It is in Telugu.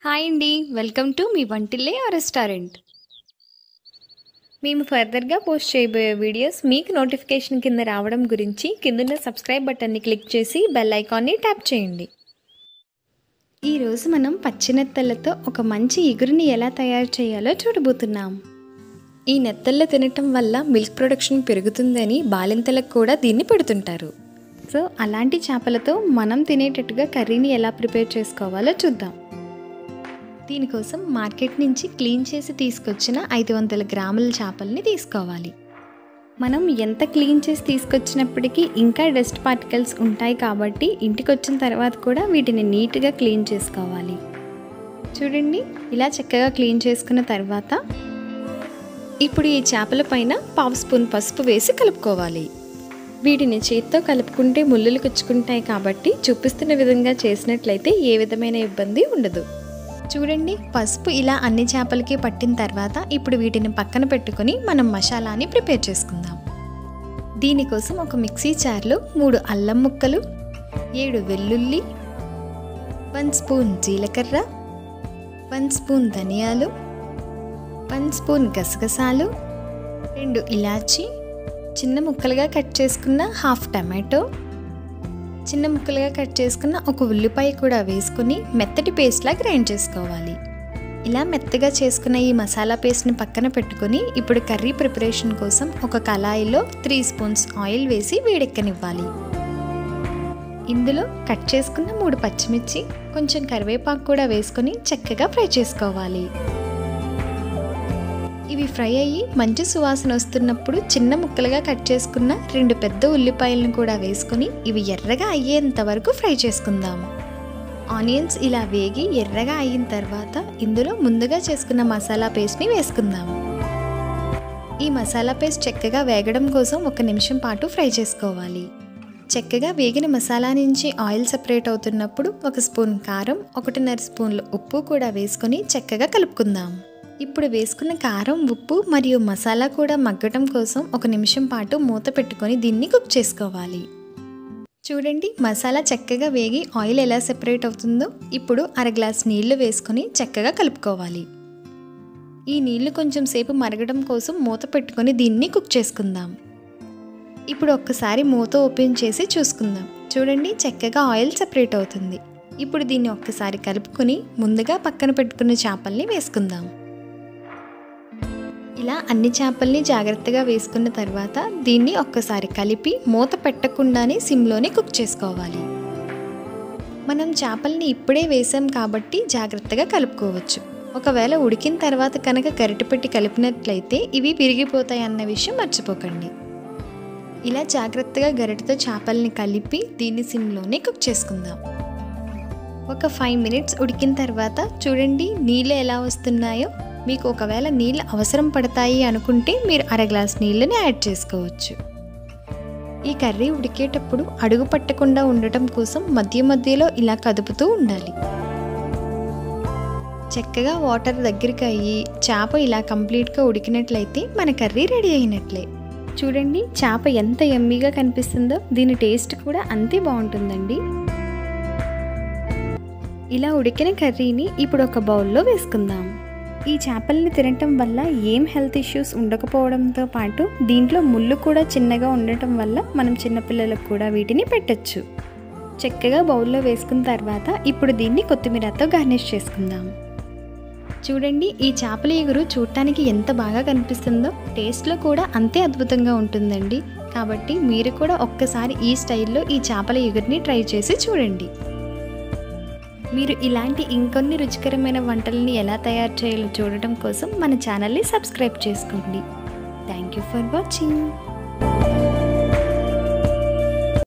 హాయ్ అండి వెల్కమ్ టు మీ వంటిల్లే ఆ రెస్టారెంట్ మేము ఫర్దర్గా పోస్ట్ చేయబోయే వీడియోస్ మీకు నోటిఫికేషన్ కింద రావడం గురించి కిందన్న సబ్స్క్రైబ్ బటన్ని క్లిక్ చేసి బెల్ ఐకాన్ని ట్యాప్ చేయండి ఈరోజు మనం పచ్చి నెత్తళ్ళతో ఒక మంచి ఇగురుని ఎలా తయారు చేయాలో చూడబోతున్నాం ఈ నెత్తళ్ళు తినటం వల్ల మిల్క్ ప్రొడక్షన్ పెరుగుతుందని బాలింతలకు కూడా దీన్ని పెడుతుంటారు సో అలాంటి చేపలతో మనం తినేటట్టుగా కర్రీని ఎలా ప్రిపేర్ చేసుకోవాలో చూద్దాం దీనికోసం మార్కెట్ నుంచి క్లీన్ చేసి తీసుకొచ్చిన ఐదు వందల గ్రాముల చేపల్ని తీసుకోవాలి మనం ఎంత క్లీన్ చేసి తీసుకొచ్చినప్పటికీ ఇంకా డస్ట్ పార్టికల్స్ ఉంటాయి కాబట్టి ఇంటికి వచ్చిన తర్వాత కూడా వీటిని నీట్గా క్లీన్ చేసుకోవాలి చూడండి ఇలా చక్కగా క్లీన్ చేసుకున్న తర్వాత ఇప్పుడు ఈ చేపల పైన పావు స్పూన్ పసుపు వేసి కలుపుకోవాలి వీటిని చేత్తో కలుపుకుంటే ముళ్ళులు కుచ్చుకుంటాయి కాబట్టి చూపిస్తున్న విధంగా చేసినట్లయితే ఏ విధమైన ఇబ్బంది ఉండదు చూడండి పసుపు ఇలా అన్ని చేపలకి పట్టిన తర్వాత ఇప్పుడు వీటిని పక్కన పెట్టుకొని మనం మసాలాని ప్రిపేర్ చేసుకుందాం దీనికోసం ఒక మిక్సీ జార్లో మూడు అల్లం ముక్కలు ఏడు వెల్లుల్లి వన్ స్పూన్ జీలకర్ర వన్ స్పూన్ ధనియాలు వన్ స్పూన్ గసగసాలు రెండు ఇలాచి చిన్న ముక్కలుగా కట్ చేసుకున్న హాఫ్ టమాటో చిన్న ముక్కలుగా కట్ చేసుకున్న ఒక ఉల్లిపాయ కూడా వేసుకుని మెత్తటి పేస్ట్లా గ్రైండ్ చేసుకోవాలి ఇలా మెత్తగా చేసుకున్న ఈ మసాలా పేస్ట్ని పక్కన పెట్టుకొని ఇప్పుడు కర్రీ ప్రిపరేషన్ కోసం ఒక కళాయిలో త్రీ స్పూన్స్ ఆయిల్ వేసి వేడెక్కనివ్వాలి ఇందులో కట్ చేసుకున్న మూడు పచ్చిమిర్చి కొంచెం కరివేపాకు కూడా వేసుకొని చక్కగా ఫ్రై చేసుకోవాలి ఇవి ఫ్రై అయ్యి మంచి సువాసన వస్తున్నప్పుడు చిన్న ముక్కలుగా కట్ చేసుకున్న రెండు పెద్ద ఉల్లిపాయలను కూడా వేసుకొని ఇవి ఎర్రగా అయ్యేంత వరకు ఫ్రై చేసుకుందాం ఆనియన్స్ ఇలా వేగి ఎర్రగా అయిన తర్వాత ఇందులో ముందుగా చేసుకున్న మసాలా పేస్ట్ని వేసుకుందాం ఈ మసాలా పేస్ట్ చక్కగా వేగడం కోసం ఒక నిమిషం పాటు ఫ్రై చేసుకోవాలి చక్కగా వేగిన మసాలా నుంచి ఆయిల్ సపరేట్ అవుతున్నప్పుడు ఒక స్పూన్ కారం ఒకటిన్నర స్పూన్లు ఉప్పు కూడా వేసుకొని చక్కగా కలుపుకుందాం ఇప్పుడు వేసుకున్న కారం ఉప్పు మరియు మసాలా కూడా మగ్గటం కోసం ఒక నిమిషం పాటు మూత పెట్టుకొని దీన్ని కుక్ చేసుకోవాలి చూడండి మసాలా చక్కగా వేగి ఆయిల్ ఎలా సెపరేట్ అవుతుందో ఇప్పుడు అర గ్లాస్ నీళ్లు వేసుకొని చక్కగా కలుపుకోవాలి ఈ నీళ్లు కొంచెం సేపు మరగడం కోసం మూత పెట్టుకొని దీన్ని కుక్ చేసుకుందాం ఇప్పుడు ఒక్కసారి మూత ఓపెన్ చేసి చూసుకుందాం చూడండి చక్కగా ఆయిల్ సెపరేట్ అవుతుంది ఇప్పుడు దీన్ని ఒక్కసారి కలుపుకొని ముందుగా పక్కన పెట్టుకున్న చేపల్ని వేసుకుందాం ఇలా అన్ని చేపల్ని జాగ్రత్తగా వేసుకున్న తర్వాత దీన్ని ఒక్కసారి కలిపి మూత పెట్టకుండానే సిమ్లోనే కుక్ చేసుకోవాలి మనం చేపల్ని ఇప్పుడే వేసాం కాబట్టి జాగ్రత్తగా కలుపుకోవచ్చు ఒకవేళ ఉడికిన తర్వాత కనుక గరిటె పెట్టి కలిపినట్లయితే ఇవి విరిగిపోతాయి అన్న విషయం మర్చిపోకండి ఇలా జాగ్రత్తగా గరిటెతో చేపల్ని కలిపి దీన్ని సిమ్లోనే కుక్ చేసుకుందాం ఒక ఫైవ్ మినిట్స్ ఉడికిన తర్వాత చూడండి నీళ్ళు ఎలా వస్తున్నాయో మీకు ఒకవేళ నీళ్ళు అవసరం పడతాయి అనుకుంటే మీరు అర గ్లాస్ నీళ్ళని యాడ్ చేసుకోవచ్చు ఈ కర్రీ ఉడికేటప్పుడు అడుగు పట్టకుండా ఉండటం కోసం మధ్య మధ్యలో ఇలా కదుపుతూ ఉండాలి చక్కగా వాటర్ దగ్గరికి అయ్యి చేప ఇలా కంప్లీట్గా ఉడికినట్లయితే మన కర్రీ రెడీ అయినట్లే చూడండి చేప ఎంత ఎమ్మీగా కనిపిస్తుందో దీని టేస్ట్ కూడా అంతే బాగుంటుందండి ఇలా ఉడికిన కర్రీని ఇప్పుడు ఒక బౌల్లో వేసుకుందాం ఈ చేపల్ని తినటం వల్ల ఏం హెల్త్ ఇష్యూస్ ఉండకపోవడంతో పాటు దీంట్లో ముళ్ళు కూడా చిన్నగా ఉండటం వల్ల మనం చిన్నపిల్లలకు కూడా వీటిని పెట్టచ్చు చక్కగా బౌల్లో వేసుకున్న తర్వాత ఇప్పుడు దీన్ని కొత్తిమీరతో గార్నిష్ చేసుకుందాం చూడండి ఈ చేపల ఎగురు చూడటానికి ఎంత బాగా కనిపిస్తుందో టేస్ట్లో కూడా అంతే అద్భుతంగా ఉంటుందండి కాబట్టి మీరు కూడా ఒక్కసారి ఈ స్టైల్లో ఈ చేపల ఎగురిని ట్రై చేసి చూడండి మీరు ఇలాంటి ఇంకొన్ని రుచికరమైన వంటల్ని ఎలా తయారు చేయాలో చూడటం కోసం మన ఛానల్ని సబ్స్క్రైబ్ చేసుకోండి థ్యాంక్ యూ ఫర్ వాచింగ్